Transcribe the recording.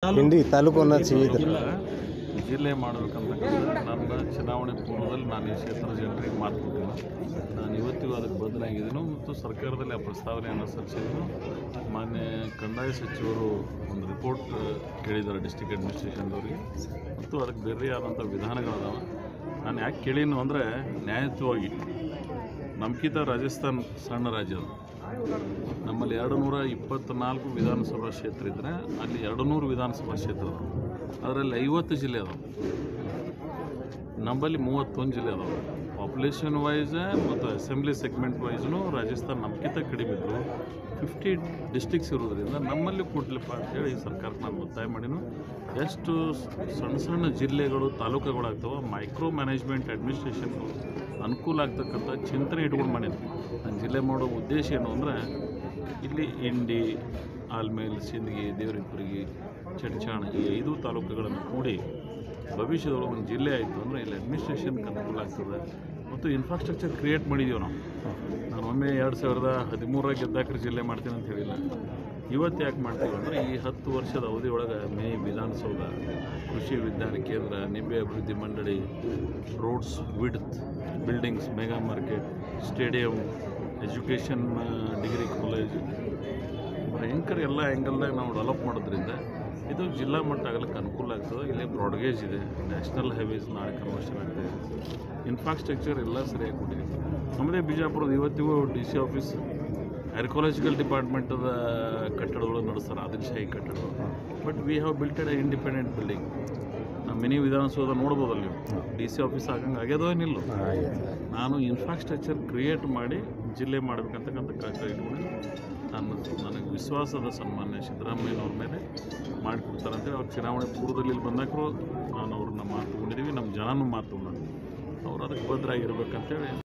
ಹಿಂಡಿ ತಾಲೂಕು ಅನ್ನೋದು ಸಿಗಿದ್ರು ಇಲ್ಲ ಜಿಲ್ಲೆ ಮಾಡಬೇಕಂತಕ್ಕಂಥ ನನ್ನ ಚುನಾವಣೆ ಪೂರ್ವದಲ್ಲಿ ನಾನು ಈ ಕ್ಷೇತ್ರದ ಜನರಿಗೆ ಮಾತು ಕೊಟ್ಟಿಲ್ಲ ನಾನು ಇವತ್ತಿಗೂ ಅದಕ್ಕೆ ಬದಲಾಗಿದ್ದೀನೋ ಮತ್ತು ಸರ್ಕಾರದಲ್ಲಿ ಆ ಪ್ರಸ್ತಾವನೆಯನ್ನು ಸಲ್ಲಿಸಿದ್ರು ಮಾನ್ಯ ಕಂದಾಯ ಸಚಿವರು ಒಂದು ರಿಪೋರ್ಟ್ ಕೇಳಿದ್ದಾರೆ ಡಿಸ್ಟಿಕ್ ಅಡ್ಮಿನಿಸ್ಟ್ರೇಷನ್ದವ್ರಿಗೆ ಮತ್ತು ಅದಕ್ಕೆ ಬೇರೆ ಆದಂಥ ವಿಧಾನಗಳದಾವೆ ನಾನು ಯಾಕೆ ಕೇಳೀನು ಅಂದರೆ ನ್ಯಾಯಯುತವಾಗಿ ನಮ್ಕಿಂತ ರಾಜಸ್ಥಾನ್ ಸಣ್ಣ ರಾಜ್ಯ ಅದು ನಮ್ಮಲ್ಲಿ ಎರಡು ನೂರ ಇಪ್ಪತ್ತ್ನಾಲ್ಕು ವಿಧಾನಸಭಾ ಕ್ಷೇತ್ರ ಇದ್ದರೆ ಅಲ್ಲಿ ಎರಡು ನೂರು ವಿಧಾನಸಭಾ ಕ್ಷೇತ್ರ ಅದಾವೆ ಅದರಲ್ಲಿ ಐವತ್ತು ಜಿಲ್ಲೆ ಅದಾವೆ ನಮ್ಮಲ್ಲಿ ಮೂವತ್ತೊಂದು ಜಿಲ್ಲೆ ಅದಾವೆ ಪಾಪ್ಯುಲೇಷನ್ ವೈಸ್ ಮತ್ತು ಅಸೆಂಬ್ಲಿ ಸೆಗ್ಮೆಂಟ್ ವೈಸ್ನು ರಾಜಸ್ಥಾನ್ ನಮ್ಗಿಂತ ಕಡಿಮೆ ಇದ್ದರು ಫಿಫ್ಟಿ ಡಿಸ್ಟಿಕ್ಸ್ ಇರೋದ್ರಿಂದ ನಮ್ಮಲ್ಲಿ ಕೊಡ್ಲಿಪ್ಪ ಅಂತೇಳಿ ಸರ್ಕಾರಕ್ಕೆ ನಾನು ಒತ್ತಾಯ ಮಾಡಿನು ಎಷ್ಟು ಸಣ್ಣ ಸಣ್ಣ ಜಿಲ್ಲೆಗಳು ತಾಲೂಕುಗಳಾಗ್ತವೆ ಮೈಕ್ರೋ ಮ್ಯಾನೇಜ್ಮೆಂಟ್ ಅಡ್ಮಿನಿಸ್ಟ್ರೇಷನ್ ಅನುಕೂಲ ಆಗ್ತಕ್ಕಂಥ ಚಿಂತನೆ ಇಟ್ಕೊಂಡು ಮಾಡೀನಿ ನಾನು ಜಿಲ್ಲೆ ಮಾಡೋ ಉದ್ದೇಶ ಏನು ಅಂದರೆ ಇಲ್ಲಿ ಇಂಡಿ ಆಲ್ಮೇಲ್ ಸಿಂದಗಿ ದೇವರಿಪುರಿಗೆ ಚಡ್ಚಾಣ ಈ ಐದು ತಾಲೂಕುಗಳನ್ನು ಕೂಡಿ ಭವಿಷ್ಯದೊಳಗೆ ಒಂದು ಜಿಲ್ಲೆ ಆಯಿತು ಅಂದರೆ ಇಲ್ಲಿ ಅಡ್ಮಿನಿಸ್ಟ್ರೇಷನ್ಗೆ ಅನುಕೂಲ ಆಗ್ತದೆ ಮತ್ತು ಇನ್ಫ್ರಾಸ್ಟ್ರಕ್ಚರ್ ಕ್ರಿಯೇಟ್ ಮಾಡಿದ್ದೀವಿ ನಾವು ನಾನು ಒಮ್ಮೆ ಎರಡು ಸಾವಿರದ ಹದಿಮೂರಾಗ ಗೆದ್ದಾಕ್ರೆ ಜಿಲ್ಲೆ ಮಾಡ್ತೀನಿ ಅಂತ ಹೇಳಿಲ್ಲ ಇವತ್ತು ಯಾಕೆ ಮಾಡ್ತೀವಿ ಅಂದರೆ ಈ ಹತ್ತು ವರ್ಷದ ಅವಧಿ ಒಳಗೆ ಮೇ ವಿಧಾನಸೌಧ ಕೃಷಿ ವಿಜ್ಞಾನ ಕೇಂದ್ರ ನಿಂಬೆ ಅಭಿವೃದ್ಧಿ ಮಂಡಳಿ roads width buildings mega market stadium education degree college ಭಯಂಕರ ಎಲ್ಲ ಆ್ಯಂಗಲ್ದಾಗ ನಾವು ಡೆವಲಪ್ ಮಾಡೋದ್ರಿಂದ ಇದು ಜಿಲ್ಲಾ ಮಟ್ಟ ಆಗಲಿಕ್ಕೆ ಅನುಕೂಲ ಆಗ್ತದೆ ಇಲ್ಲಿ ಬ್ರಾಡ್ಗೇಜ್ ಇದೆ ನ್ಯಾಷನಲ್ ಹೈವೇಸ್ ನಾಳೆ ಕನ್ವರ್ಷನ್ ಆಗ್ತದೆ ಇನ್ಫ್ರಾಸ್ಟ್ರಕ್ಚರ್ ಎಲ್ಲ ಸರಿಯಾಗಿ ಕೊಟ್ಟಿದೆ ನಮ್ಮದೇ ಬಿಜಾಪುರದ ಇವತ್ತಿಗೂ ಡಿ ಸಿ ಆಫೀಸ್ ಆರ್ಕೋಲಾಜಿಕಲ್ ಡಿಪಾರ್ಟ್ಮೆಂಟದ ಕಟ್ಟಡಗಳು ನಡೆಸ್ತಾರೆ ಆದಿಲ್ಶಾಹಿ ಕಟ್ಟಡಗಳು but we have builted a independent building ನಮ್ಮ ಮಿನಿ ವಿಧಾನಸೌಧ ನೋಡ್ಬೋದಲ್ಲ ನೀವು ಡಿ ಸಿ ಆಫೀಸ್ ಆಗಂಗೆ ಆಗ್ಯದೋ ಏನಿಲ್ಲ ನಾನು ಇನ್ಫ್ರಾಸ್ಟ್ರಕ್ಚರ್ ಕ್ರಿಯೇಟ್ ಮಾಡಿ ಜಿಲ್ಲೆ ಮಾಡಬೇಕಂತಕ್ಕಂಥ ಕಾಟ ಇಟ್ಕೊಂಡು ನಾನು ನನಗೆ ವಿಶ್ವಾಸದ ಸನ್ಮಾನ್ಯ ಸಿದ್ದರಾಮಯ್ಯನವ್ರ ಮೇಲೆ ಮಾಡಿಕೊಡ್ತಾರೆ ಅಂತೇಳಿ ಅವ್ರು ಚುನಾವಣೆ ಪೂರ್ವದಲ್ಲಿ ಇಲ್ಲಿ ಬಂದಾಕರು ನಾನು ಅವ್ರನ್ನ ಮಾತು ತಗೊಂಡಿದ್ದೀವಿ ನಮ್ಮ ಜನನೂ ಮಾತು ತಗೊಂಡು ಅವ್ರು ಅದಕ್ಕೆ ಭದ್ರಾಗಿರ್ಬೇಕಂತೇಳಿ